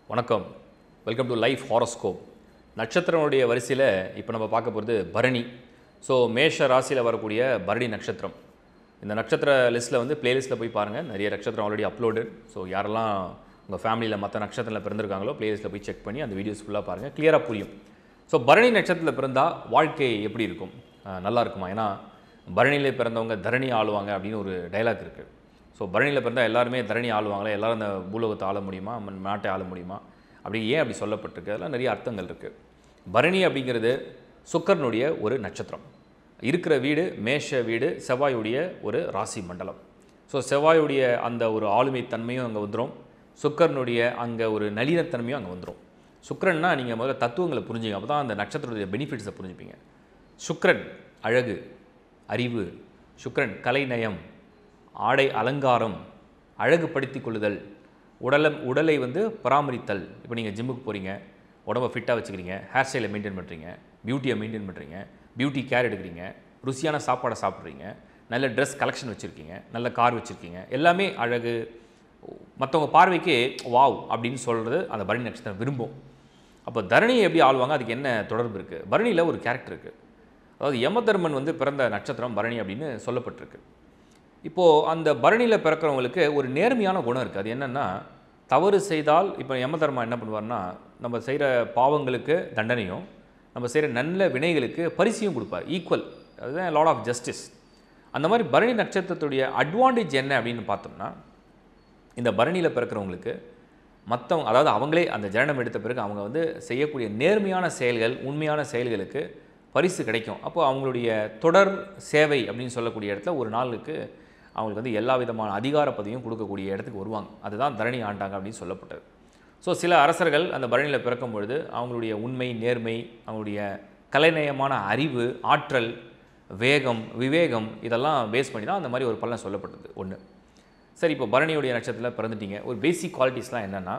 வணக்கம் welcome to life horoscope நட்சத்திரனுடைய வரிசையில் இப்போ நம்ம பார்க்க போகிறது பரணி ஸோ மேஷ ராசியில் வரக்கூடிய பரணி நட்சத்திரம் இந்த நட்சத்திர லிஸ்ட்டில் வந்து பிளேலிஸ்ட்டில் போய் பாருங்கள் நிறைய நட்சத்திரம் ஆல்ரெடி அப்லோடு ஸோ யாரெல்லாம் உங்கள் ஃபேமிலியில் மற்ற நட்சத்திரத்தில் பிறந்திருக்காங்களோ பிளேலிஸ்ட்டில் போய் செக் பண்ணி அந்த வீடியோஸ் ஃபுல்லாக பாருங்கள் கிளியராக புரியும் ஸோ பரணி நட்சத்திரத்தில் பிறந்தால் வாழ்க்கை எப்படி இருக்கும் அஹ் நல்லா இருக்குமா ஏன்னா பரணியில் பிறந்தவங்க தரணி ஆளுவாங்க அப்படின்னு ஒரு டைலாக் இருக்குது ஸோ பரணியில் பிறந்தால் எல்லாருமே தரணி ஆளுவாங்களே எல்லாரும் அந்த பூலோகத்தை ஆள முடியுமா ம- நாட்டை ஆள முடியுமா அப்படி ஏன் அப்படி சொல்லப்பட்டிருக்கு அதெல்லாம் நிறைய அர்த்தங்கள் இருக்குது பரணி அப்படிங்கிறது சுக்கரனுடைய ஒரு நட்சத்திரம் இருக்கிற வீடு மேஷ வீடு செவ்வாயுடைய ஒரு ராசி மண்டலம் ஸோ செவ்வாயுடைய அந்த ஒரு ஆளுமை தன்மையும் அங்கே வந்துடும் சுக்கரனுடைய அங்கே ஒரு நளினத்தன்மையும் அங்கே வந்துடும் சுக்கிரன்னா நீங்கள் முதல்ல தத்துவங்களை புரிஞ்சுங்க அப்போ தான் அந்த நட்சத்திரத்துடைய பெனிஃபிட்ஸை புரிஞ்சுப்பீங்க சுக்கிரன் அழகு அறிவு சுக்கிரன் கலைநயம் ஆடை அலங்காரம் அழகுபடுத்திக் கொள்ளுதல் உடலம் உடலை வந்து பராமரித்தல் இப்போ நீங்கள் ஜிம்முக்கு போகிறீங்க உடம்பை ஃபிட்டாக வச்சுக்கிறீங்க ஹேர் ஸ்டைலை மெயின்டைன் பண்ணுறீங்க பியூட்டியை மெயின்டைன் பண்ணுறீங்க பியூட்டி கேர் எடுக்கிறீங்க ருசியான சாப்பாடை சாப்பிட்றீங்க நல்ல ட்ரெஸ் கலெக்ஷன் வச்சுருக்கீங்க நல்ல கார் வச்சுருக்கீங்க எல்லாமே அழகு மற்றவங்க பார்வைக்கு வாவ் அப்படின்னு சொல்கிறது அந்த பரணி நட்சத்திரம் விரும்பும் அப்போ தரணியை எப்படி ஆளுவாங்க அதுக்கு என்ன தொடர்பு இருக்குது பரணியில் ஒரு கேரக்டர் இருக்குது அதாவது யமதர்மன் வந்து பிறந்த நட்சத்திரம் பரணி அப்படின்னு சொல்லப்பட்டிருக்கு இப்போது அந்த பரணியில் பிறக்கிறவங்களுக்கு ஒரு நேர்மையான குணம் இருக்குது அது என்னென்னா தவறு செய்தால் இப்போ யமதர்மா என்ன பண்ணுவார்னா நம்ம செய்கிற பாவங்களுக்கு தண்டனையும் நம்ம செய்கிற நல்ல வினைகளுக்கு பரிசையும் கொடுப்பார் ஈக்குவல் அதுதான் லாட் ஆஃப் ஜஸ்டிஸ் அந்த மாதிரி பரணி நட்சத்திரத்துடைய அட்வான்டேஜ் என்ன அப்படின்னு பார்த்தோம்னா இந்த பரணியில் பிறக்கிறவங்களுக்கு மற்றவங்க அதாவது அவங்களே அந்த ஜனனம் எடுத்த பிறகு அவங்க வந்து செய்யக்கூடிய நேர்மையான செயல்கள் உண்மையான செயல்களுக்கு பரிசு கிடைக்கும் அப்போ அவங்களுடைய தொடர் சேவை அப்படின்னு சொல்லக்கூடிய இடத்துல ஒரு நாளுக்கு அவங்களுக்கு வந்து எல்லா விதமான அதிகார பதவியும் கொடுக்கக்கூடிய இடத்துக்கு வருவாங்க அதுதான் தரணி ஆண்டாங்க அப்படின்னு சொல்லப்பட்டது ஸோ சில அரசர்கள் அந்த பரணியில் பிறக்கும் பொழுது அவங்களுடைய உண்மை நேர்மை அவங்களுடைய கலைநயமான அறிவு ஆற்றல் வேகம் விவேகம் இதெல்லாம் பேஸ் பண்ணி தான் அந்த மாதிரி ஒரு பலன் சொல்லப்பட்டது ஒன்று சரி இப்போ பரணியுடைய நட்சத்திரத்தில் பிறந்துட்டீங்க ஒரு பேசிக் குவாலிட்டிஸ்லாம் என்னென்னா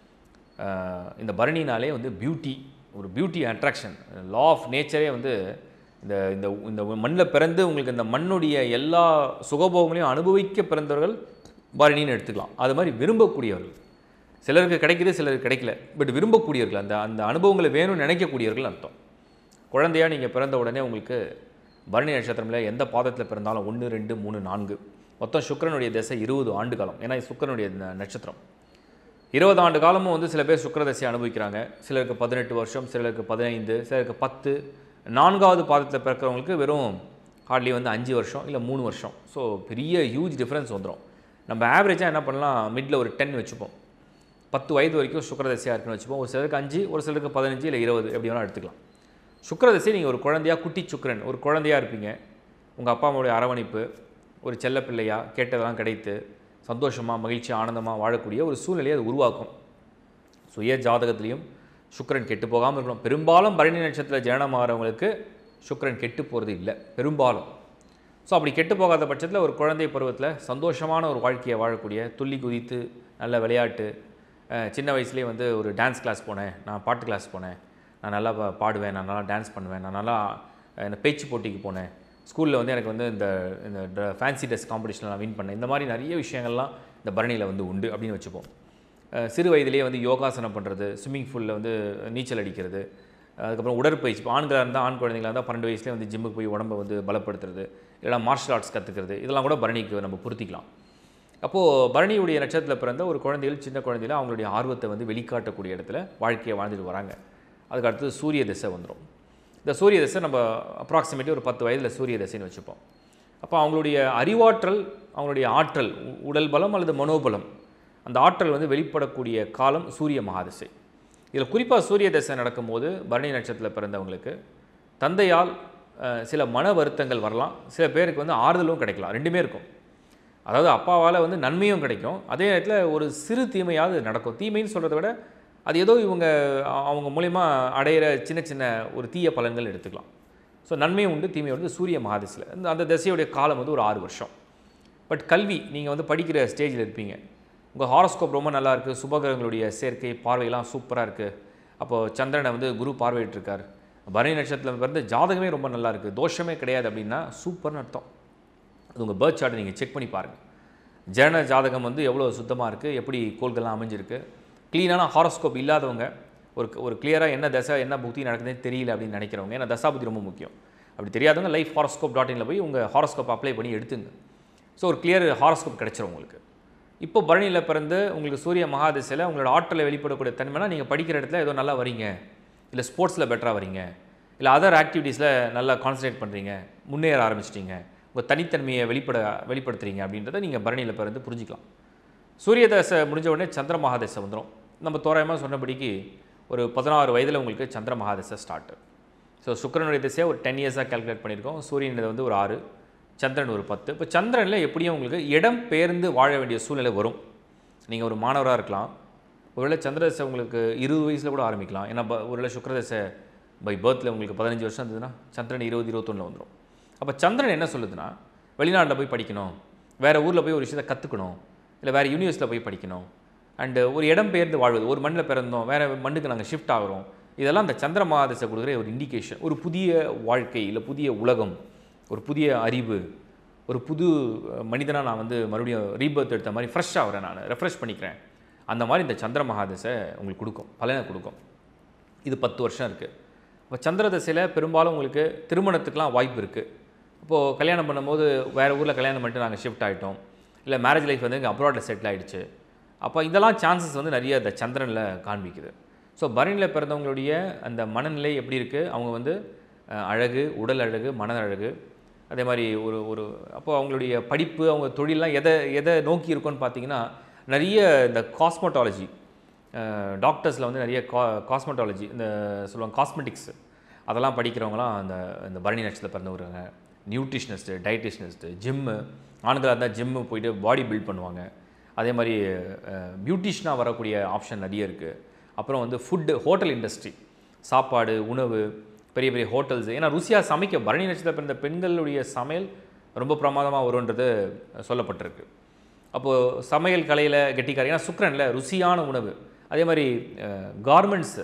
ஆஹ் இந்த பரணினாலே வந்து பியூட்டி ஒரு பியூட்டி அட்ராக்ஷன் லா ஆஃப் நேச்சரே வந்து இந்த இந்த இந்த மண்ணில் பிறந்து உங்களுக்கு இந்த மண்ணுடைய எல்லா சுகபோகங்களையும் அனுபவிக்க பிறந்தவர்கள் பரணின்னு எடுத்துக்கலாம் அது மாதிரி விரும்பக்கூடியவர்கள் சிலருக்கு கிடைக்குது சிலருக்கு கிடைக்கல பட் விரும்பக்கூடியவர்கள் அந்த அந்த அனுபவங்களை வேணும்னு நினைக்கக்கூடியவர்கள் அர்த்தம் குழந்தையா நீங்கள் பிறந்த உடனே உங்களுக்கு பரணி நட்சத்திரமில் எந்த பாதத்தில் பிறந்தாலும் ஒன்று ரெண்டு மூணு நான்கு மொத்தம் சுக்கிரனுடைய திசை இருபது ஆண்டு காலம் ஏன்னா இது சுக்கிரனுடைய ந- நட்சத்திரம் இருபது ஆண்டு காலமும் வந்து சில பேர் சுக்கிர தசையை அனுபவிக்கிறாங்க சிலருக்கு பதினெட்டு வருஷம் சிலருக்கு பதினைந்து சிலருக்கு பத்து நான்காவது பாதத்தில் பிறக்கிறவங்களுக்கு வெறும் ஹார்ட்லி வந்து அஞ்சு வருஷம் இல்லை மூணு வருஷம் ஸோ பெரிய ஹியூஜ் டிஃப்ரென்ஸ் வந்துடும் நம்ம ஆவரேஜாக என்ன பண்ணலாம் மிடில் ஒரு டென் வச்சுப்போம் பத்து வயது வரைக்கும் சுக்கரதசையாக இருக்குன்னு வச்சுப்போம் ஒரு சிலருக்கு அஞ்சு ஒரு சிலருக்கு பதினஞ்சு இல்லை இருபது எப்படி வேணால் எடுத்துக்கலாம் சுக்கரதசை நீங்கள் ஒரு குழந்தையா குட்டி சுக்கிரன் ஒரு குழந்தையா இருப்பீங்க உங்கள் அப்பா அம்மாவுடைய அரவணைப்பு ஒரு செல்ல பிள்ளையா கேட்டதெல்லாம் கிடைத்து சந்தோஷமாக மகிழ்ச்சி ஆனந்தமாக வாழக்கூடிய ஒரு சூழ்நிலையை அது உருவாக்கும் சுய ஜாதகத்திலையும் சுக்கிரன் கெட்டு போகாமல் இருக்கணும் பெரும்பாலும் பரணி நட்சத்திர ஜனனமாகறவங்களுக்கு சுக்கிரன் கெட்டு போகிறது இல்லை பெரும்பாலும் ஸோ அப்படி கெட்டு போகாத பட்சத்தில் ஒரு குழந்தை பருவத்தில் சந்தோஷமான ஒரு வாழ்க்கையை வாழக்கூடிய துள்ளி குதித்து நல்ல விளையாட்டு அஹ், சின்ன வயசுலேயே வந்து ஒரு டான்ஸ் கிளாஸ் போனேன் நான் பாட்டு கிளாஸ் போனேன் நான் நல்லா பா- பாடுவேன் நான் நல்லா டான்ஸ் பண்ணுவேன் நான் நல்லா அஹ், இந்த பேச்சு போட்டிக்கு போனேன் ஸ்கூலில் வந்து எனக்கு வந்து இந்த இந்த ஃபேன்சி ட்ரெஸ் காம்படிஷனில் நான் வின் பண்ணேன் இந்த மாதிரி நிறைய விஷயங்கள்லாம் இந்த பரணியில் வந்து உண்டு அப்படின்னு வச்சுப்போம் அஹ் சிறு வயதிலேயே வந்து யோகாசனம் பண்ணுறது ஸ்விம்மிங் பூலில் வந்து நீச்சல் அடிக்கிறது அதுக்கப்புறம் உடற்பயிற்சி இப்போ ஆண்களாக இருந்தால் ஆண் குழந்தைங்களாக இருந்தால் பன்னெண்டு வயசுலேயே வந்து ஜிம்முக்கு போய் உடம்பை வந்து பலப்படுத்துறது இல்லைனா மார்ஷல் ஆர்ட்ஸ் கற்றுக்கிறது இதெல்லாம் கூட பரணிக்கு நம்ம பொருத்திக்கலாம் அப்போது பரணியுடைய நட்சத்திரத்தில் பிறந்த ஒரு குழந்தைகள் சின்ன குழந்தைகள் அவங்களுடைய ஆர்வத்தை வந்து வெளிக்காட்டக்கூடிய இடத்துல வாழ்க்கையை வாழ்ந்துட்டு வராங்க அதுக்கு அடுத்தது சூரிய திசை வந்துடும் இந்த சூரிய திசை நம்ம அப்ராக்சிமேட்லி ஒரு பத்து வயதில் சூரிய திசைன்னு வச்சுப்போம் அப்போ அவங்களுடைய அறிவாற்றல் அவங்களுடைய ஆற்றல் உ- உடல் பலம் அல்லது மனோபலம் அந்த ஆற்றல் வந்து வெளிப்படக்கூடிய காலம் சூரிய மகாதிசை இதில் குறிப்பாக சூரிய திசை நடக்கும்போது பரணி நட்சத்திரத்தில் பிறந்தவங்களுக்கு தந்தையால் அஹ், சில மன வருத்தங்கள் வரலாம் சில பேருக்கு வந்து ஆறுதலும் கிடைக்கலாம் ரெண்டுமே இருக்கும் அதாவது அப்பாவால் வந்து நன்மையும் கிடைக்கும் அதே நேரத்தில் ஒரு சிறு தீமையாவது நடக்கும் தீமைன்னு சொல்கிறத விட அது ஏதோ இவங்க அ- அவங்க மூலிமா அடையிற சின்ன சின்ன ஒரு தீய பலன்கள் எடுத்துக்கலாம் ஸோ நன்மையும் உண்டு தீமை உண்டு சூரிய மகாதிசில் இந்த அந்த திசையுடைய காலம் வந்து ஒரு ஆறு வருஷம் பட் கல்வி நீங்கள் வந்து படிக்கிற ஸ்டேஜில் இருப்பீங்க உங்கள் ஹாரோஸ்கோப் ரொம்ப நல்லா இருக்குது சுபகிரகங்களுடைய சேர்க்கை பார்வையெல்லாம் சூப்பராக இருக்குது அப்போது சந்திரனை வந்து குரு பார்வையிட்டிருக்கார் பரணி நட்சத்திரம் பிறந்து ஜாதகமே ரொம்ப நல்லா இருக்குது தோஷமே கிடையாது அப்படின்னா சூப்பர்னு அர்த்தம் அது உங்கள் பேர்த் சார்ட்டை நீங்கள் செக் பண்ணி பாருங்கள் ஜனன ஜாதகம் வந்து எவ்வளோ சுத்தமாக இருக்குது எப்படி கோள்கள்லாம் அமைஞ்சிருக்கு க்ளீனான ஹாரோஸ்கோப் இல்லாதவங்க ஒரு ஒரு கிளியராக என்ன தசை என்ன புத்தி நடக்குதுன்னு தெரியல அப்படின்னு நினைக்கிறவங்க ஏன்னா தசா புத்தி ரொம்ப முக்கியம் அப்படி தெரியாதவங்க லைஃப் ஹாரோஸ்கோப் டாட் இனில் போய் உங்கள் ஹாரோஸ்கோப் அப்ளை பண்ணி எடுத்துங்க ஸோ ஒரு கிளியர் ஹாரோஸ்கோப் கிடைச்சிரும் உங்களுக்கு இப்போ பரணியில் பிறந்து உங்களுக்கு சூரிய மகாதிசையில் உங்களோட ஆற்றலை வெளிப்படக்கூடிய தன்மைனா நீங்கள் படிக்கிற இடத்துல ஏதோ நல்லா வரீங்க இல்லை ஸ்போர்ட்ஸில் பெட்டராக வரீங்க இல்லை அதர் ஆக்டிவிட்டீஸில் நல்லா கான்சன்ட்ரேட் பண்ணுறீங்க முன்னேற ஆரம்பிச்சிட்டீங்க உங்கள் தனித்தன்மையை வெளிப்பட வெளிப்படுத்துறீங்க அப்படின்றத நீங்கள் பரணியில் பிறந்து புரிஞ்சுக்கலாம் சூரிய தசை முடிஞ்ச உடனே சந்திர மகாதசை வந்துடும் நம்ம தோராயமாக சொன்னபடிக்கு ஒரு பதினாறு வயதில் உங்களுக்கு சந்திர மகாதசை ஸ்டார்ட் ஸோ சுக்கிரனுடைய திசையை ஒரு டென் இயர்ஸாக கால்குலேட் பண்ணியிருக்கோம் சூரியன் வந்து ஒரு ஆறு சந்திரன் ஒரு பத்து இப்போ சந்திரனில் எப்படியும் உங்களுக்கு இடம் பெயர்ந்து வாழ வேண்டிய சூழ்நிலை வரும் நீங்கள் ஒரு மாணவராக இருக்கலாம் ஒருவேளை சந்திரதசை உங்களுக்கு இருபது வயசில் கூட ஆரம்பிக்கலாம் ஏன்னா ப- ஒருவேளை சுக்கிரதசை பை பர்த்தில் உங்களுக்கு பதினஞ்சு வருஷம் இருந்ததுன்னா சந்திரன் இருபது இருபத்தொன்னில் வந்துடும் அப்போ சந்திரன் என்ன சொல்லுதுன்னா வெளிநாட்டில் போய் படிக்கணும் வேறு ஊரில் போய் ஒரு விஷயத்தை கற்றுக்கணும் இல்லை வேறு யூனிவர்ஸில் போய் படிக்கணும் அண்டு ஒரு இடம் பெயர்ந்து வாழ்வது ஒரு மண்ணில் பிறந்தோம் வேறு மண்ணுக்கு நாங்கள் ஷிஃப்ட் ஆகிறோம் இதெல்லாம் அந்த சந்திர மகாதசை கொடுக்குற ஒரு இண்டிகேஷன் ஒரு புதிய வாழ்க்கை இல்லை புதிய உலகம் ஒரு புதிய அறிவு ஒரு புது மனிதனாக நான் வந்து மறுபடியும் ரீபர்த் எடுத்த மாதிரி ஃப்ரெஷ்ஷாக வரேன் நான் ரெஃப்ரெஷ் பண்ணிக்கிறேன் அந்த மாதிரி இந்த சந்திர மகாதசை உங்களுக்கு கொடுக்கும் பலனை கொடுக்கும் இது பத்து வருஷம் இருக்குது இப்போ சந்திர தசையில் பெரும்பாலும் உங்களுக்கு திருமணத்துக்குலாம் வாய்ப்பு இருக்குது இப்போது கல்யாணம் பண்ணும்போது வேறு ஊரில் கல்யாணம் பண்ணிட்டு நாங்கள் ஷிஃப்ட் ஆகிட்டோம் இல்லை மேரேஜ் லைஃப் வந்து இங்கே அப்ராடில் செட்டில் ஆகிடுச்சு அப்போ இதெல்லாம் சான்சஸ் வந்து நிறைய இந்த சந்திரனில் காண்பிக்குது ஸோ பரணியில் பிறந்தவங்களுடைய அந்த மனநிலை எப்படி இருக்குது அவங்க வந்து அஹ், அழகு உடல் அழகு மன அழகு அதே மாதிரி ஒரு ஒரு அப்போ அவங்களுடைய படிப்பு அவங்க தொழிலெலாம் எதை எதை நோக்கி இருக்கும்னு பார்த்தீங்கன்னா நிறைய இந்த காஸ்மெட்டாலஜி டாக்டர்ஸில் வந்து நிறைய கா காஸ்மெட்டாலஜி இந்த சொல்லுவாங்க காஸ்மெட்டிக்ஸ் அதெல்லாம் படிக்கிறவங்களாம் அந்த இந்த பரணி நட்சத்திரத்தில் பிறந்தவங்க நியூட்ரிஷனிஸ்ட்டு டயட்டிஷனிஸ்ட்டு ஜிம்மு ஆண்களாக இருந்தால் ஜிம்மு போயிட்டு பாடி பில்ட் பண்ணுவாங்க அதே மாதிரி பியூட்டிஷனாக வரக்கூடிய ஆப்ஷன் நிறைய இருக்குது அப்புறம் வந்து ஃபுட்டு ஹோட்டல் இண்டஸ்ட்ரி சாப்பாடு உணவு பெரிய பெரிய ஹோட்டல்ஸ் ஏன்னா ருசியாக சமைக்க பரணி நட்சத்திரத்தில் பிறந்த பெண்களுடைய சமையல் ரொம்ப பிரமாதமாக வரும்ன்றது சொல்லப்பட்டிருக்கு அப்போது சமையல் கலையில் கெட்டிக்கார ஏன்னா சுக்ரனில் ருசியான உணவு அதே மாதிரி கார்மெண்ட்ஸு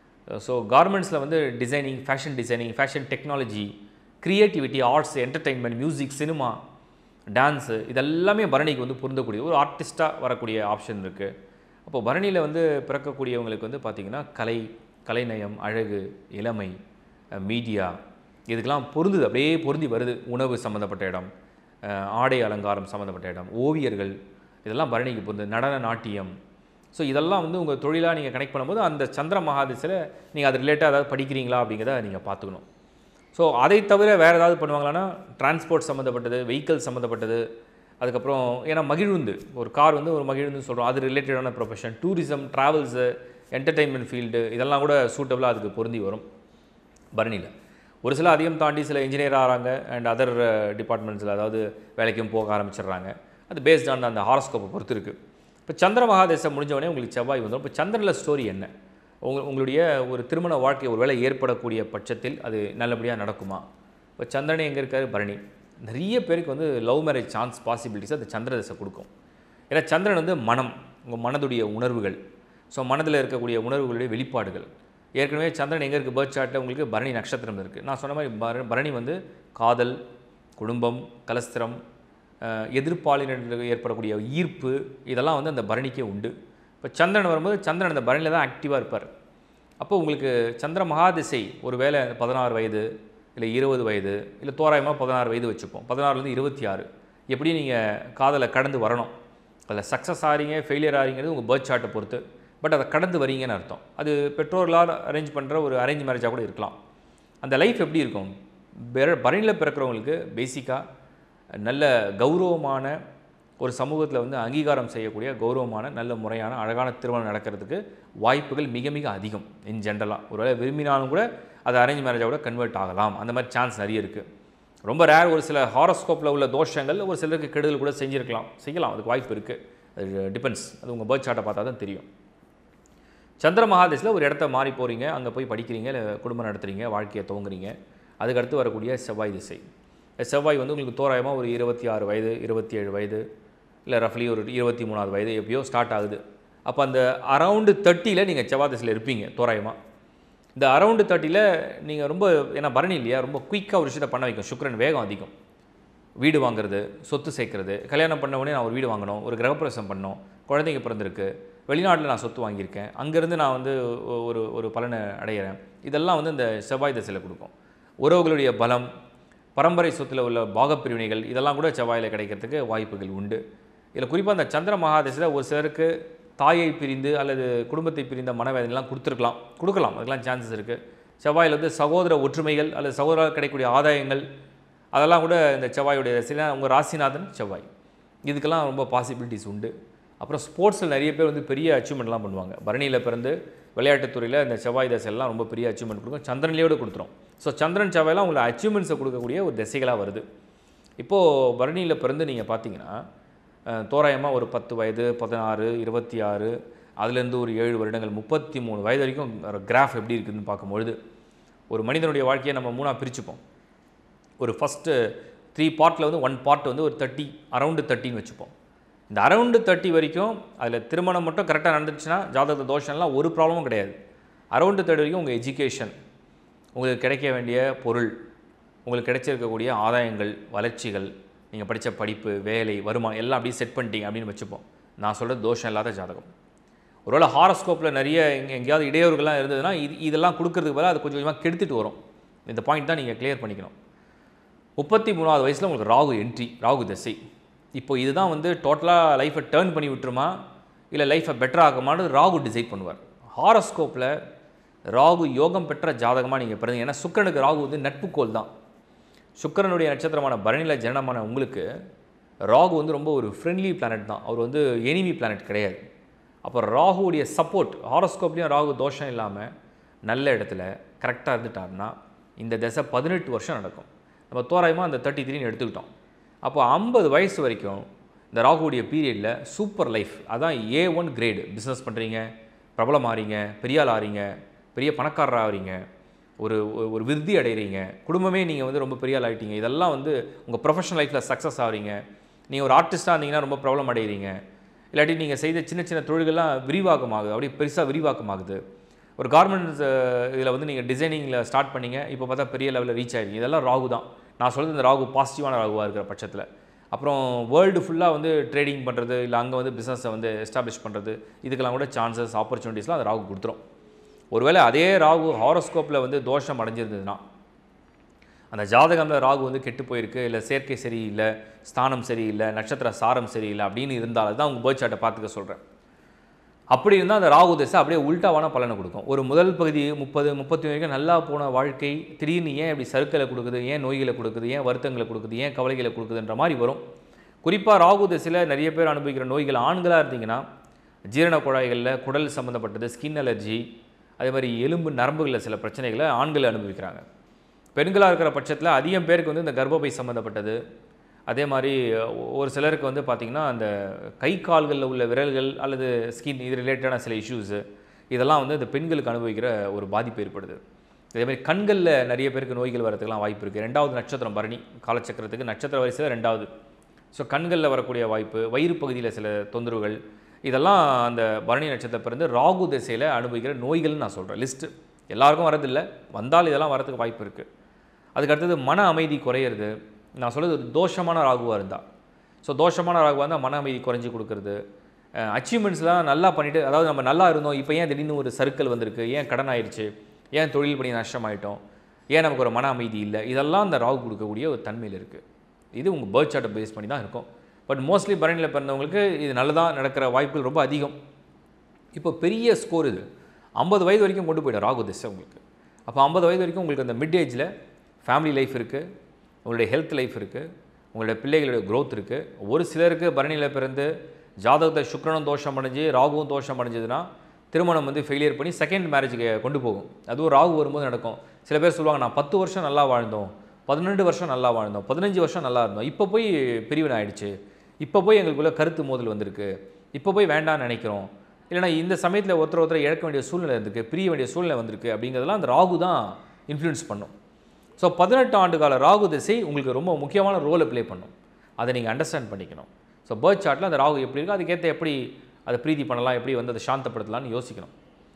ஸோ கார்மெண்ட்ஸில் வந்து designing fashion designing fashion technology creativity arts entertainment music cinema dance இதெல்லாமே பரணிக்கு வந்து பொருந்தக்கூடிய ஒரு ஆர்டிஸ்ட்டாக வரக்கூடிய ஆப்ஷன் இருக்குது அப்போ பரணியில் வந்து பிறக்கக்கூடியவங்களுக்கு வந்து பார்த்திங்கன்னா கலை கலைநயம் அழகு இளமை மீடியா இதுக்கெல்லாம் பொருந்துது அப்படியே பொருந்தி வருது உணவு சம்மந்தப்பட்ட இடம் அஹ், ஆடை அலங்காரம் சம்மந்தப்பட்ட இடம் ஓவியர்கள் இதெல்லாம் பரணிக்கு பொருந்தது நடன நாட்டியம் ஸோ இதெல்லாம் வந்து உங்கள் தொழிலாக நீங்கள் கனெக்ட் பண்ணும்போது அந்த சந்திர மகாதிசில் நீங்கள் அது ரிலேட்டாக ஏதாவது படிக்கிறீங்களா அப்படிங்கிறத நீங்கள் பார்த்துக்கணும் ஸோ அதை தவிர வேறு ஏதாவது பண்ணுவாங்களான்னா டிரான்ஸ்போர்ட் சம்மந்தப்பட்டது வெஹிக்கிள் சம்மந்தப்பட்டது அதுக்கப்புறம் ஏன்னா மகிழுந்து ஒரு கார் வந்து ஒரு மகிழுந்து சொல்கிறோம் அது ரிலேட்டடான profession tourism travels entertainment field இதெல்லாம் கூட சூட்டபுளாக அதுக்கு பொருந்தி வரும் பரணியில் ஒரு சில அதிகம் தாண்டி சில இன்ஜினியர் ஆகிறாங்க அண்ட் அதர் டிபார்ட்மெண்ட்ஸில் அதாவது வேலைக்கும் போக ஆரம்பிச்சிடுறாங்க அது பேஸ்ட் ஆன் அந்த ஹாரோஸ்கோப்பை பொறுத்து இருக்குது இப்போ சந்திர மகாதேசம் முடிஞ்ச உடனே உங்களுக்கு செவ்வாய் வந்துடும் இப்போ சந்திரனில் ஸ்டோரி என்ன உங்க உங்களுடைய ஒரு திருமண வாழ்க்கை ஒரு வேளை ஏற்படக்கூடிய பட்சத்தில் அது நல்லபடியாக நடக்குமா இப்போ சந்திரனே எங்கே இருக்காரு பரணி நிறைய பேருக்கு வந்து லவ் மேரேஜ் சான்ஸ் பாசிபிலிட்டிஸ் அது சந்திர தசை கொடுக்கும் ஏன்னா சந்திரன் வந்து மனம் உங்கள் மனதுடைய உணர்வுகள் ஸோ மனதில் இருக்கக்கூடிய உணர்வுகளுடைய வெளிப்பாடுகள் ஏற்கனவே சந்திரன் எங்கே இருக்குது பேர்த் சார்ட்டில் உங்களுக்கு பரணி நட்சத்திரம் இருக்குது நான் சொன்ன மாதிரி பர- பரணி வந்து காதல் குடும்பம் கலஸ்திரம் அஹ், எதிர்ப்பாளினருக்கு ஏற்படக்கூடிய ஈர்ப்பு இதெல்லாம் வந்து அந்த பரணிக்கே உண்டு இப்போ சந்திரன் வரும்போது சந்திரன் அந்த பரணியில் தான் ஆக்டிவாக இருப்பார் அப்போ உங்களுக்கு சந்திர மகாதிசை ஒரு வேளை பதினாறு வயது இல்லை இருபது வயது இல்லை தோராயமாக பதினாறு வயது வச்சுப்போம் பதினாறுலேருந்து இருபத்தி ஆறு எப்படி நீங்கள் காதலை கடந்து வரணும் அதில் சக்ஸஸ் ஆகிறீங்க ஃபெயிலியர் ஆகிறீங்கிறது உங்கள் பேர்த் சார்ட்டை பொறுத்து பட் அதை கடந்து வரீங்கன்னு அர்த்தம் அது பெற்றோர்களால் அரேஞ்ச் பண்ணுற ஒரு அரேஞ்ச் மேரேஜாக கூட இருக்கலாம் அந்த லைஃப் எப்படி இருக்கும் பரணியில் பிறக்கிறவங்களுக்கு பேசிக்காக நல்ல கௌரவமான ஒரு சமூகத்தில் வந்து அங்கீகாரம் செய்யக்கூடிய கௌரவமான நல்ல முறையான அழகான திருமணம் நடக்கிறதுக்கு வாய்ப்புகள் மிக மிக அதிகம் இன் ஜென்ரலாக ஒருவேளை விரும்பினாலும் கூட அது அரேஞ்ச் மேரேஜாக கூட கன்வெர்ட் ஆகலாம் அந்த மாதிரி சான்ஸ் நிறைய இருக்குது ரொம்ப ரேர் ஒரு சில ஹாரோஸ்கோப்பில் உள்ள தோஷங்கள் ஒரு சிலருக்கு கெடுதல் கூட செஞ்சிருக்கலாம் செய்யலாம் அதுக்கு வாய்ப்பு இருக்குது அது டிபெண்ட்ஸ் அது உங்கள் பேர்த் சார்ட்டை பார்த்தா தான் தெரியும் சந்திர மகாதேசில் ஒரு இடத்த மாறி போகிறீங்க அங்கே போய் படிக்கிறீங்க இல்லை குடும்பம் நடத்துறீங்க வாழ்க்கையை துவங்குறீங்க அதுக்கடுத்து வரக்கூடிய செவ்வாய் திசை செவ்வாய் வந்து உங்களுக்கு தோராயமாக ஒரு இருபத்தி ஆறு வயது இருபத்தி ஏழு வயது இல்லை ரஃப்லி ஒரு இருபத்தி மூணாவது வயது எப்பயோ ஸ்டார்ட் ஆகுது அப்போ அந்த அரவுண்டு தேர்ட்டியில் நீங்கள் செவ்வாய் திசையில் இருப்பீங்க தோராயமாக இந்த அரவுண்டு தேர்ட்டியில் நீங்கள் ரொம்ப ஏன்னா பரணி இல்லையா ரொம்ப குயிக்காக ஒரு விஷயத்தை பண்ண வைக்கும் சுக்கிரன் வேகம் அதிகம் வீடு வாங்குறது சொத்து சேர்க்கறது கல்யாணம் பண்ண உடனே நான் ஒரு வீடு வாங்கணும் ஒரு கிரகப்பிரவேசம் பண்ணணும் குழந்தைங்க பிறந்திருக்கு வெளிநாட்டில் நான் சொத்து வாங்கியிருக்கேன் அங்கேருந்து நான் வந்து ஒ- ஒரு ஒரு பலனை அடையிறேன் இதெல்லாம் வந்து இந்த செவ்வாய் திசையில் கொடுக்கும் உறவுகளுடைய பலம் பரம்பரை சொத்தில் உள்ள பாகப்பிரிவினைகள் இதெல்லாம் கூட செவ்வாயில் கிடைக்கிறதுக்கு வாய்ப்புகள் உண்டு இதில் குறிப்பாக அந்த சந்திர மகாதசையில் ஒரு சிலருக்கு தாயை பிரிந்து அல்லது குடும்பத்தை பிரிந்த மனவேதனைலாம் கொடுத்துருக்கலாம் கொடுக்கலாம் அதுக்கெல்லாம் சான்சஸ் இருக்குது செவ்வாயில் வந்து சகோதர ஒற்றுமைகள் அல்லது சகோதரால் கிடைக்கக்கூடிய ஆதாயங்கள் அதெல்லாம் கூட இந்த செவ்வாயுடைய சில உங்கள் ராசிநாதன் செவ்வாய் இதுக்கெல்லாம் ரொம்ப பாசிபிலிட்டிஸ் உண்டு அப்புறம் ஸ்போர்ட்ஸில் நிறைய பேர் வந்து பெரிய அச்சீவ்மெண்ட்லாம் பண்ணுவாங்க பரணியில் பிறந்து விளையாட்டுத் துறையில் இந்த செவ்வாய் தசையெல்லாம் ரொம்ப பெரிய அச்சீவ்மெண்ட் கொடுக்கும் சந்திரன்லேயோடு கொடுத்துரும் ஸோ சந்திரன் செவ்வாயெல்லாம் உங்களுக்கு அச்சீவ்மெண்ட்ஸை கொடுக்கக்கூடிய ஒரு திசைகளாக வருது இப்போது பரணியில் பிறந்து நீங்கள் பார்த்தீங்கன்னா தோராயமாக ஒரு பத்து வயது பதினாறு இருபத்தி ஆறு அதுலேருந்து ஒரு ஏழு வருடங்கள் முப்பத்தி மூணு வயது வரைக்கும் கிராஃப் எப்படி இருக்குதுன்னு பார்க்கும்பொழுது ஒரு மனிதனுடைய வாழ்க்கையை நம்ம மூணாக பிரிச்சுப்போம் ஒரு ஃபஸ்ட்டு த்ரீ பார்ட்டில் வந்து ஒன் பார்ட் வந்து ஒரு தேர்ட்டி அரவுண்டு தேர்ட்டின்னு வச்சுப்போம் இந்த அரவுண்டு தேர்ட்டி வரைக்கும் அதில் திருமணம் மட்டும் கரெக்டாக நடந்துச்சுன்னா ஜாதக தோஷம்லாம் ஒரு ப்ராப்ளமும் கிடையாது அரவுண்டு தேர்ட்டி வரைக்கும் உங்கள் எஜுகேஷன் உங்களுக்கு கிடைக்க வேண்டிய பொருள் உங்களுக்கு கிடைச்சிருக்கக்கூடிய ஆதாயங்கள் வளர்ச்சிகள் நீங்கள் படித்த படிப்பு வேலை வருமானம் எல்லாம் அப்படியே செட் பண்ணிட்டீங்க அப்படின்னு வச்சுப்போம் நான் சொல்கிறது தோஷம் இல்லாத ஜாதகம் ஒருவேளை ஹாரோஸ்கோப்பில் நிறைய எங்கே எங்கேயாவது இடையூறுகள்லாம் இருந்ததுன்னா இது இதெல்லாம் கொடுக்கறதுக்கு பதிலாக அது கொஞ்சம் கொஞ்சமாக கெடுத்துட்டு வரும் இந்த பாயிண்ட் தான் நீங்கள் கிளியர் பண்ணிக்கணும் முப்பத்தி மூணாவது வயசில் உங்களுக்கு ராகு என்ட்ரி ராகு தசை இப்போ இதுதான் வந்து டோட்டலாக லைஃப்பை டேர்ன் பண்ணி விட்டுருமா இல்லை லைஃப்பை பெட்டர் ஆகுமான்னு ராகு டிசைட் பண்ணுவார் ஹாரோஸ்கோப்பில் ராகு யோகம் பெற்ற ஜாதகமாக நீங்கள் பிறந்தீங்க ஏன்னா சுக்கிரனுக்கு ராகு வந்து நட்புக்கோள் தான் சுக்கிரனுடைய நட்சத்திரமான பரணியில் ஜனனமான உங்களுக்கு ராகு வந்து ரொம்ப ஒரு ஃப்ரெண்ட்லி பிளானட் தான் அவர் வந்து எனிமி பிளானட் கிடையாது அப்போ ராகுவுடைய சப்போர்ட் ஹாரோஸ்கோப்லேயும் ராகு தோஷம் இல்லாமல் நல்ல இடத்துல கரெக்டாக இருந்துட்டாருன்னா இந்த தசை பதினெட்டு வருஷம் நடக்கும் நம்ம தோராயமாக அந்த தேர்ட்டி த்ரீன்னு எடுத்துக்கிட்டோம் அப்போ ஐம்பது வயசு வரைக்கும் இந்த ராகுவுடைய பீரியடில் சூப்பர் லைஃப் அதான் ஏ ஒன் கிரேடு பிஸ்னஸ் பண்ணுறீங்க பிரபலம் ஆறீங்க பெரிய ஆள் ஆறீங்க பெரிய பணக்காரர் ஆகிறீங்க ஒரு ஒரு- ஒரு விருத்தி அடைகிறீங்க குடும்பமே நீங்கள் வந்து ரொம்ப பெரிய ஆள் ஆகிட்டீங்க இதெல்லாம் வந்து உங்கள் ப்ரொஃபஷனல் லைஃப்பில் சக்ஸஸ் ஆகிறீங்க நீங்கள் ஒரு ஆர்டிஸ்ட்டாக இருந்தீங்கன்னா ரொம்ப ப்ராப்ளம் அடைகிறீங்க இல்லாட்டி நீங்கள் செய்த சின்ன சின்ன தொழில்கள்லாம் விரிவாக்கமாகுது அப்படியே பெருசாக விரிவாக்கமாகுது ஒரு கார்மெண்ட்ஸ் இதில் வந்து நீங்கள் டிசைனிங்கில் ஸ்டார்ட் பண்ணீங்க இப்போ பார்த்தா பெரிய லெவலில் ரீச் ஆகிருக்கீங்க இதெல்லாம் ராகு தான் நான் சொல்கிறது இந்த ராகு பாசிட்டிவான ராகுவாக இருக்கிற பட்சத்தில் அப்புறம் வேர்ல்டு ஃபுல்லாக வந்து ட்ரேடிங் பண்ணுறது இல்லை அங்கே வந்து பிஸ்னஸை வந்து எஸ்டாப்ளிஷ் பண்ணுறது இதுக்கெல்லாம் கூட சான்சஸ் ஆப்பர்ச்சுனிட்டிஸ்லாம் அந்த ராகு கொடுத்துரும் ஒருவேளை அதே ராகு ஹாரோஸ்கோப்பில் வந்து தோஷம் அடைஞ்சிருந்ததுன்னா அந்த ஜாதகம்ல ராகு வந்து கெட்டு போயிருக்கு இல்லை சேர்க்கை சரியில்லை ஸ்தானம் சரியில்லை நட்சத்திர சாரம் சரியில்லை அப்படின்னு இருந்தால் தான் உங்கள் பேர்த் சார்ட்டை பார்த்துக்க சொல்கிறேன் அப்படி இருந்தால் அந்த ராகு திசை அப்படியே உல்ட்டாவான பலனை கொடுக்கும் ஒரு முதல் பகுதி முப்பது முப்பத்தி வரைக்கும் நல்லா போன வாழ்க்கை திடீர்னு ஏன் இப்படி சறுக்கலை கொடுக்குது ஏன் நோய்களை கொடுக்குது ஏன் வருத்தங்களை கொடுக்குது ஏன் கவலைகளை கொடுக்குதுன்ற மாதிரி வரும் குறிப்பாக ராகு திசையில் நிறைய பேர் அனுபவிக்கிற நோய்கள் ஆண்களாக இருந்தீங்கன்னா ஜீரண குழாய்களில் குடல் சம்மந்தப்பட்டது ஸ்கின் அலர்ஜி அதே மாதிரி எலும்பு நரம்புகளில் சில பிரச்சனைகளை ஆண்கள் அனுபவிக்கிறாங்க பெண்களாக இருக்கிற பட்சத்தில் அதிகம் பேருக்கு வந்து இந்த கர்ப்பப்பை சம்மந்தப்பட்டது அதே மாதிரி ஒ- ஒரு சிலருக்கு வந்து பார்த்திங்கன்னா அந்த கை கால்களில் உள்ள விரல்கள் அல்லது ஸ்கின் இது ரிலேட்டடான சில இஷ்யூஸு இதெல்லாம் வந்து இந்த பெண்களுக்கு அனுபவிக்கிற ஒரு பாதிப்பு ஏற்படுது அதே மாதிரி கண்களில் நிறைய பேருக்கு நோய்கள் வரதுக்கெல்லாம் வாய்ப்பு இருக்குது ரெண்டாவது நட்சத்திரம் பரணி காலச்சக்கரத்துக்கு நட்சத்திர வரிசையில் ரெண்டாவது ஸோ கண்களில் வரக்கூடிய வாய்ப்பு வயிறு பகுதியில் சில தொந்தரவுகள் இதெல்லாம் அந்த பரணி நட்சத்திரம் பிறந்து ராகு திசையில் அனுபவிக்கிற நோய்கள்னு நான் சொல்கிறேன் லிஸ்ட்டு எல்லாருக்கும் வரதில்லை வந்தால் இதெல்லாம் வரதுக்கு வாய்ப்பு இருக்குது அதுக்கு அடுத்தது மன அமைதி குறையிறது நான் சொல்கிறது ஒரு தோஷமான ராகுவாக இருந்தால் ஸோ தோஷமான ராகுவாக இருந்தால் மன அமைதி குறைஞ்சி கொடுக்கறது அச்சீவ்மெண்ட்ஸ்லாம் நல்லா பண்ணிவிட்டு அதாவது நம்ம நல்லா இருந்தோம் இப்போ ஏன் திடீர்னு ஒரு சர்க்கிள் வந்திருக்கு ஏன் கடன் ஆயிடுச்சு ஏன் தொழில் பண்ணி நஷ்டமாயிட்டோம் ஏன் நமக்கு ஒரு மன அமைதி இல்லை இதெல்லாம் அந்த ராகு கொடுக்கக்கூடிய ஒரு தன்மையில் இருக்குது இது உங்கள் பேர்த் சார்ட்டை பேஸ் பண்ணி தான் இருக்கும் பட் மோஸ்ட்லி பரணியில் பிறந்தவங்களுக்கு இது நல்லதாக நடக்கிற வாய்ப்புகள் ரொம்ப அதிகம் இப்போ பெரிய ஸ்கோர் இது ஐம்பது வயது வரைக்கும் கொண்டு போயிடும் ராகு திசை உங்களுக்கு அப்போ ஐம்பது வயது வரைக்கும் உங்களுக்கு அந்த மிட் ஏஜில் ஃபேமிலி லைஃப் இருக்குது உங்களுடைய ஹெல்த் லைஃப் இருக்குது உங்களுடைய பிள்ளைகளுடைய growth இருக்குது ஒரு சிலருக்கு பரணியில் பிறந்து ஜாதகத்தை சுக்கிரனும் தோஷம் அடைஞ்சு ராகுவும் தோஷம் அடைஞ்சதுன்னா திருமணம் வந்து ஃபெயிலியர் பண்ணி செகண்ட் மேரேஜுக்கு கொண்டு போகும் அதுவும் ராகு வரும்போது நடக்கும் சில பேர் சொல்லுவாங்க நான் பத்து வருஷம் நல்லா வாழ்ந்தோம் பதினெண்டு வருஷம் நல்லா வாழ்ந்தோம் பதினஞ்சு வருஷம் நல்லா இருந்தோம் இப்போ போய் பிரிவினை ஆயிடுச்சு இப்போ போய் எங்களுக்குள்ள கருத்து மோதல் வந்திருக்கு இப்போ போய் வேண்டாம்னு நினைக்கிறோம் இல்லைனா இந்த சமயத்தில் ஒருத்தர் ஒருத்தர் இழக்க வேண்டிய சூழ்நிலை இருந்திருக்கு பிரிய வேண்டிய சூழ்நிலை வந்திருக்கு அப்படிங்கிறதெல்லாம் அந்த ராகு தான் இன்ஃப்ளூயன்ஸ் பண்ணும் ஸோ பதினெட்டு ஆண்டு கால ராகு திசை உங்களுக்கு ரொம்ப முக்கியமான ரோலை ப்ளே பண்ணும் அதை நீங்கள் அண்டர்ஸ்டாண்ட் பண்ணிக்கணும் ஸோ பேர்த் சார்ட்டில் அந்த ராகு எப்படி இருக்கோ அதுக்கேற்ற எப்படி அதை பிரீதி பண்ணலாம் எப்படி வந்து அதை சாந்தப்படுத்தலாம்னு யோசிக்கணும்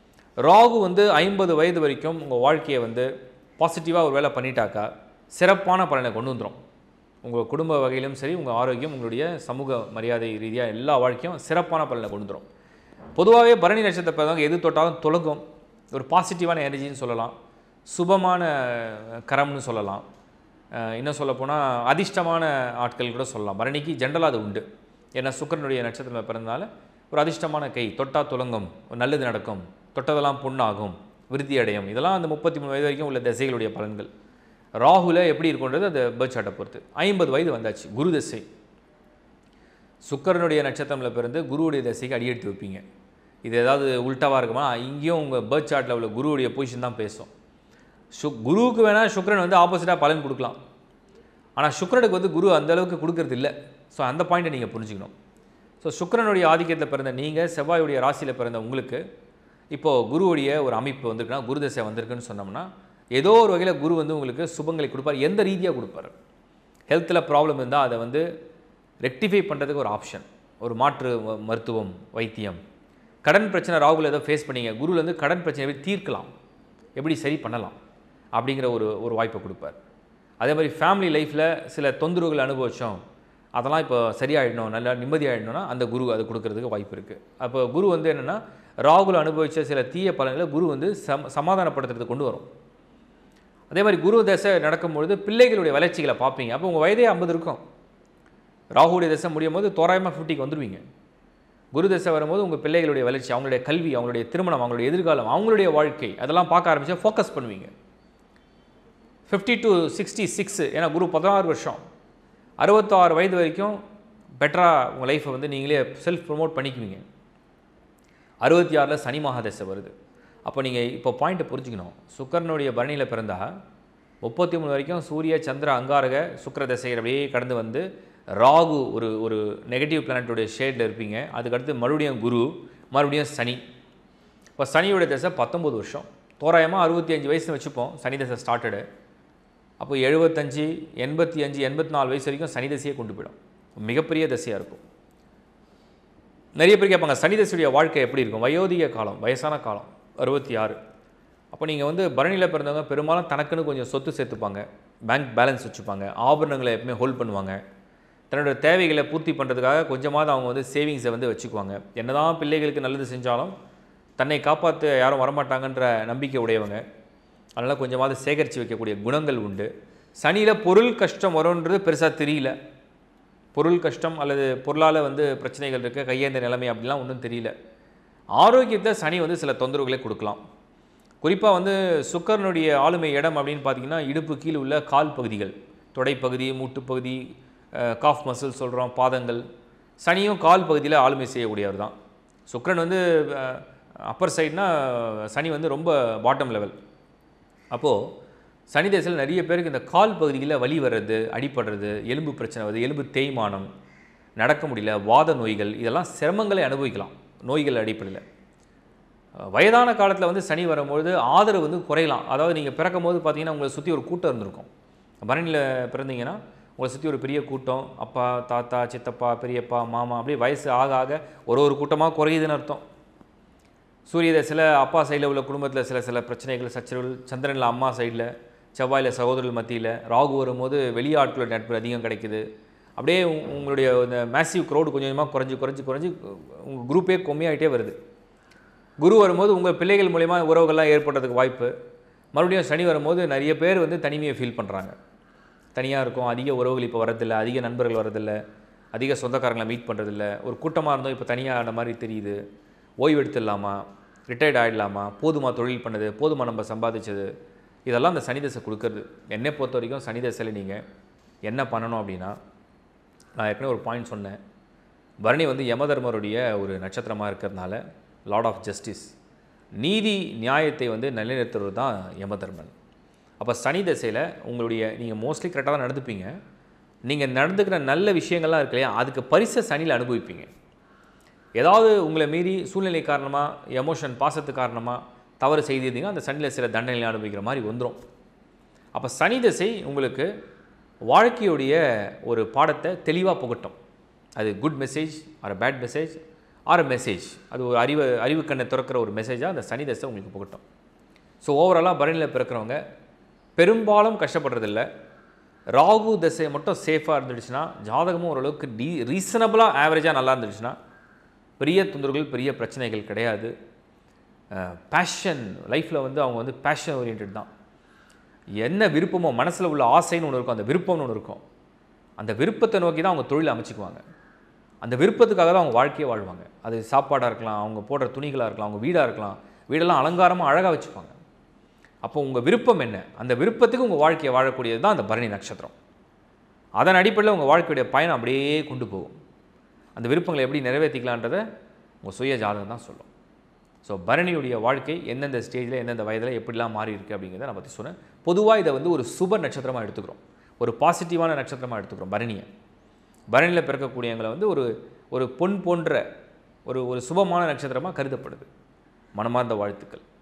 ராகு வந்து ஐம்பது வயது வரைக்கும் உங்கள் வாழ்க்கையை வந்து பாசிட்டிவாக ஒரு வேலை பண்ணிட்டாக்கா சிறப்பான பலனை கொண்டு வந்துடும் உங்கள் குடும்ப வகையிலும் சரி உங்கள் ஆரோக்கியம் உங்களுடைய சமூக மரியாதை ரீதியாக எல்லா வாழ்க்கையும் சிறப்பான பலனை கொண்டு வந்துடும் பொதுவாகவே பரணி நட்சத்திர பிறந்தவங்க எது தொட்டாலும் துலகும் ஒரு பாசிட்டிவான எனர்ஜின்னு சொல்லலாம் சுபமான கரம்னு சொல்லலாம் அஹ் இன்னும் சொல்லப்போனால் அதிர்ஷ்டமான ஆட்கள் கூட சொல்லலாம் பரணிக்கு ஜென்ரலாக அது உண்டு ஏன்னா சுக்கிரனுடைய நட்சத்திரம் பிறந்தனால ஒரு அதிர்ஷ்டமான கை தொட்டா துலங்கும் ஒரு நல்லது நடக்கும் தொட்டதெல்லாம் பொண்ணாகும் விருத்தி அடையும் இதெல்லாம் அந்த முப்பத்தி மூணு வயது வரைக்கும் உள்ள திசைகளுடைய பலன்கள் ராகுல எப்படி இருக்குன்றது அந்த பேர்த் சார்ட்டை பொறுத்து ஐம்பது வயது வந்தாச்சு குரு திசை சுக்கரனுடைய நட்சத்திரத்தில் பிறந்து குருவுடைய திசைக்கு அடியெடுத்து வைப்பீங்க இது ஏதாவது உல்ட்டாவாக இருக்குமா இங்கேயும் உங்கள் பேர்த் சார்ட்டில் உள்ள குருவுடைய பொசிஷன் தான் பேசும் சு குருவுக்கு வேணால் சுக்கிரன் வந்து ஆப்போசிட்டாக பலன் கொடுக்கலாம் ஆனால் சுக்கிரனுக்கு வந்து குரு அந்த அளவுக்கு கொடுக்கறது இல்லை ஸோ அந்த பாயிண்ட்டை நீங்கள் புரிஞ்சுக்கணும் ஸோ சுக்கிரனுடைய ஆதிக்கத்தில் பிறந்த நீங்கள் செவ்வாயுடைய ராசியில் பிறந்த உங்களுக்கு இப்போது குருவுடைய ஒரு அமைப்பு வந்திருக்குன்னா குரு தசை வந்திருக்குன்னு சொன்னோம்னா ஏதோ ஒரு வகையில் குரு வந்து உங்களுக்கு சுபங்களை கொடுப்பார் எந்த ரீதியாக கொடுப்பார் ஹெல்த்தில் ப்ராப்ளம் இருந்தால் அதை வந்து ரெக்டிஃபை பண்ணுறதுக்கு ஒரு ஆப்ஷன் ஒரு மாற்று ம- மருத்துவம் வைத்தியம் கடன் பிரச்சனை ராகுல ஏதோ ஃபேஸ் பண்ணீங்க குருவிலேருந்து கடன் பிரச்சனை எப்படி தீர்க்கலாம் எப்படி சரி பண்ணலாம் அப்படிங்கிற ஒரு ஒரு வாய்ப்பை கொடுப்பார் அதே மாதிரி ஃபேமிலி லைஃப்பில் சில தொந்தரவுகள் அனுபவிச்சோம் அதெல்லாம் இப்போ சரியாயிடணும் நல்லா நிம்மதியாயிடணும்னா அந்த குரு அது கொடுக்கறதுக்கு வாய்ப்பு இருக்குது அப்போ குரு வந்து என்னென்னா ராகுல அனுபவித்த சில தீய பலன்களை குரு வந்து சம சமாதானப்படுத்துறதுக்கு கொண்டு வரும் அதே மாதிரி குரு தசை நடக்கும்பொழுது பிள்ளைகளுடைய வளர்ச்சிகளை பார்ப்பீங்க அப்போ உங்கள் வயதே ஐம்பது இருக்கும் ராகுடைய தசை முடியும் போது தோராயமாக ஃபிஃப்டிக்கு வந்துடுவீங்க குரு தசை வரும்போது உங்கள் பிள்ளைகளுடைய வளர்ச்சி அவங்களுடைய கல்வி அவங்களுடைய திருமணம் அவங்களுடைய எதிர்காலம் அவங்களுடைய வாழ்க்கை அதெல்லாம் பார்க்க ஆரம்பிச்சா ஃபோக்கஸ் பண்ணுவீங்க ஃபிஃப்டி டு சிக்ஸ்டி சிக்ஸ் ஏன்னா குரு பதினாறு வருஷம் அறுபத்தாறு வயது வரைக்கும் பெட்டராக உங்கள் லைஃப்பை வந்து நீங்களே செல்ஃப் ப்ரொமோட் பண்ணிக்குவீங்க அறுபத்தி ஆறில் சனி மகாதசை வருது அப்போ நீங்கள் இப்போ பாயிண்ட்டை புரிஞ்சுக்கணும் சுக்கரனுடைய பரணியில் பிறந்தா முப்பத்தி மூணு வரைக்கும் சூரிய சந்திர அங்காரக சுக்கிர தசைகள் அப்படியே கடந்து வந்து ராகு ஒரு ஒரு நெகட்டிவ் பிளானட்டுடைய ஷேடில் இருப்பீங்க அதுக்கடுத்து மறுபடியும் குரு மறுபடியும் சனி இப்போ சனியோட தசை பத்தொம்பது வருஷம் தோராயமாக அறுபத்தி அஞ்சு வயசுன்னு வச்சுப்போம் சனி தசை ஸ்டார்டடு அப்போ எழுபத்தஞ்சு எண்பத்தி அஞ்சு எண்பத்தி நாலு வயசு வரைக்கும் சனி தசையை கொண்டு போயிடும் மிகப்பெரிய தசையாக இருக்கும் நிறைய பேர் கேட்பாங்க சனி தசையுடைய வாழ்க்கை எப்படி இருக்கும் வயோதிக காலம் வயசான காலம் அறுபத்தி ஆறு அப்போ நீங்கள் வந்து பரணியில் பிறந்தவங்க பெரும்பாலும் தனக்குன்னு கொஞ்சம் சொத்து சேர்த்துப்பாங்க பேங்க் பேலன்ஸ் வச்சுப்பாங்க ஆபரணங்களை எப்பவுமே ஹோல்ட் பண்ணுவாங்க தன்னோட தேவைகளை பூர்த்தி பண்ணுறதுக்காக கொஞ்சமாவது அவங்க வந்து சேவிங்ஸை வந்து வச்சுக்குவாங்க என்னதான் பிள்ளைகளுக்கு நல்லது செஞ்சாலும் தன்னை காப்பாற்ற யாரும் வரமாட்டாங்கன்ற நம்பிக்கை உடையவங்க அதனால் கொஞ்சமாவது சேகரித்து வைக்கக்கூடிய குணங்கள் உண்டு சனியில் பொருள் கஷ்டம் வரும்ன்றது பெருசாக தெரியல பொருள் கஷ்டம் அல்லது பொருளால் வந்து பிரச்சனைகள் இருக்குது கையேந்த நிலைமை அப்படிலாம் ஒன்றும் தெரியல ஆரோக்கியத்தில் சனி வந்து சில தொந்தரவுகளை கொடுக்கலாம் குறிப்பாக வந்து சுக்கரனுடைய ஆளுமை இடம் அப்படின்னு பார்த்தீங்கன்னா இடுப்பு கீழ் உள்ள கால் பகுதிகள் தொடைப்பகுதி மூட்டுப்பகுதி காஃப் மசில் சொல்கிறோம் பாதங்கள் சனியும் கால் பகுதியில் ஆளுமை செய்யக்கூடியவர் தான் சுக்கிரன் வந்து அப்பர் சைட்னா சனி வந்து ரொம்ப பாட்டம் லெவல் அப்போது சனி தேசத்தில் நிறைய பேருக்கு இந்த கால் பகுதியில் வலி வர்றது அடிபடுறது எலும்பு பிரச்சனை வருது எலும்பு தேய்மானம் நடக்க முடியல வாத நோய்கள் இதெல்லாம் சிரமங்களை அனுபவிக்கலாம் நோய்கள் அடிப்படையில் அஹ் வயதான காலத்தில் வந்து சனி வரும்பொழுது ஆதரவு வந்து குறையலாம் அதாவது நீங்கள் பிறக்கும் போது பார்த்தீங்கன்னா உங்களை சுற்றி ஒரு கூட்டம் இருந்திருக்கும் பரணியில் பிறந்தீங்கன்னா உங்களை சுற்றி ஒரு பெரிய கூட்டம் அப்பா தாத்தா சித்தப்பா பெரியப்பா மாமா அப்படியே வயசு ஆக ஆக ஒரு ஒரு கூட்டமாக குறையுதுன்னு அர்த்தம் சூரிய தசையில் அப்பா சைடில் உள்ள குடும்பத்தில் சில சில பிரச்சனைகள் சச்சரவுகள் சந்திரனில் அம்மா சைடில் செவ்வாயில் சகோதரர்கள் மத்தியில் ராகு வரும்போது வெளியாட்களோட நட்பு அதிகம் கிடைக்குது அப்படியே உ- உங்களுடைய இந்த மேசிவ் க்ரௌடு கொஞ்சம் கொஞ்சமாக குறைஞ்சி குறைஞ்சி குறைஞ்சி உங்கள் குரூப்பே கம்மியாகிட்டே வருது குரு வரும்போது உங்கள் பிள்ளைகள் மூலயமா உறவுகள்லாம் ஏற்படுறதுக்கு வாய்ப்பு மறுபடியும் சனி வரும்போது நிறைய பேர் வந்து தனிமையை ஃபீல் பண்ணுறாங்க தனியாக இருக்கும் அதிக உறவுகள் இப்போ வரதில்லை அதிக நண்பர்கள் வரதில்லை அதிக சொந்தக்காரங்களை மீட் பண்ணுறதில்ல ஒரு கூட்டமாக இருந்தோம் இப்போ தனியாக ஆன மாதிரி தெரியுது ஓய்வு எடுத்துடலாமா ரிட்டையர்ட் ஆகிடலாமா போதுமா தொழில் பண்ணது போதுமா நம்ம சம்பாதிச்சது இதெல்லாம் அந்த சனி தசை கொடுக்கறது என்னை பொறுத்த வரைக்கும் சனி தசையில் நீங்கள் என்ன பண்ணணும் அப்படின்னா நான் ஏற்கனவே ஒரு பாயிண்ட் சொன்னேன் பரணி வந்து யமதர்மருடைய ஒரு நட்சத்திரமாக இருக்கிறதுனால லார்ட் ஆஃப் ஜஸ்டிஸ் நீதி நியாயத்தை வந்து நிலைநிறுத்துறது தான் யமதர்மன் அப்போ சனி தசையில் உங்களுடைய நீங்கள் மோஸ்ட்லி கரெக்டாக தான் நடந்துப்பீங்க நீங்கள் நடந்துக்கிற நல்ல விஷயங்கள்லாம் இருக்கு இல்லையா அதுக்கு பரிசை சனியில் அனுபவிப்பீங்க ஏதாவது உங்களை மீறி சூழ்நிலை காரணமாக எமோஷன் பாசத்து காரணமாக தவறு செய்திருந்தீங்கன்னா அந்த சனியில் சில தண்டனைகளை அனுபவிக்கிற மாதிரி வந்துடும் அப்போ சனி திசை உங்களுக்கு வாழ்க்கையுடைய ஒரு பாடத்தை தெளிவாக புகட்டும் அது good message or bad message or message அது ஒரு அறிவு அறிவு கண்ணை திறக்கிற ஒரு மெசேஜாக அந்த சனி தசை உங்களுக்கு புகட்டும் ஸோ ஓவராலாக பரணியில் பிறக்கிறவங்க பெரும்பாலும் கஷ்டப்படுறதில்ல ராகு தசை மட்டும் சேஃபாக இருந்துடுச்சுன்னா ஜாதகமும் ஓரளவுக்கு டி ரீசனபிளாக ஆவரேஜாக நல்லா இருந்துடுச்சுன்னா பெரிய தொந்தரவுகள் பெரிய பிரச்சனைகள் கிடையாது பேஷன் லைஃப்பில் வந்து அவங்க வந்து பேஷன் ஓரியன்ட் தான் என்ன விருப்பமோ மனசில் உள்ள ஆசைன்னு ஒன்று இருக்கும் அந்த விருப்பம்னு ஒன்று இருக்கும் அந்த விருப்பத்தை நோக்கி தான் அவங்க தொழில் அமைச்சுக்குவாங்க அந்த விருப்பத்துக்காக தான் அவங்க வாழ்க்கையை வாழ்வாங்க அது சாப்பாடாக இருக்கலாம் அவங்க போடுற துணிகளாக இருக்கலாம் அவங்க வீடாக இருக்கலாம் வீடெல்லாம் அலங்காரமாக அழகாக வச்சுப்பாங்க அப்போ உங்கள் விருப்பம் என்ன அந்த விருப்பத்துக்கு உங்கள் வாழ்க்கையை வாழக்கூடியது தான் அந்த பரணி நட்சத்திரம் அதன் அடிப்படையில் உங்கள் வாழ்க்கையுடைய பயணம் அப்படியே கொண்டு போகும் அந்த விருப்பங்களை எப்படி நிறைவேற்றிக்கலான்றதை உங்கள் சுய ஜாதகம் தான் சொல்லும் ஸோ பரணியுடைய வாழ்க்கை எந்தெந்த ஸ்டேஜில் எந்தெந்த வயதில் எப்படிலாம் மாறி இருக்குது அப்படிங்கிறத நான் பற்றி சொன்னேன் பொதுவாக இதை வந்து ஒரு சுப நட்சத்திரமாக எடுத்துக்கிறோம் ஒரு பாசிட்டிவான நட்சத்திரமாக எடுத்துக்கிறோம் பரணியை பரணியில் பிறக்கக்கூடியவங்களை வந்து ஒரு ஒரு பொன் போன்ற ஒரு ஒரு சுபமான நட்சத்திரமாக கருதப்படுது மனமார்ந்த வாழ்த்துக்கள்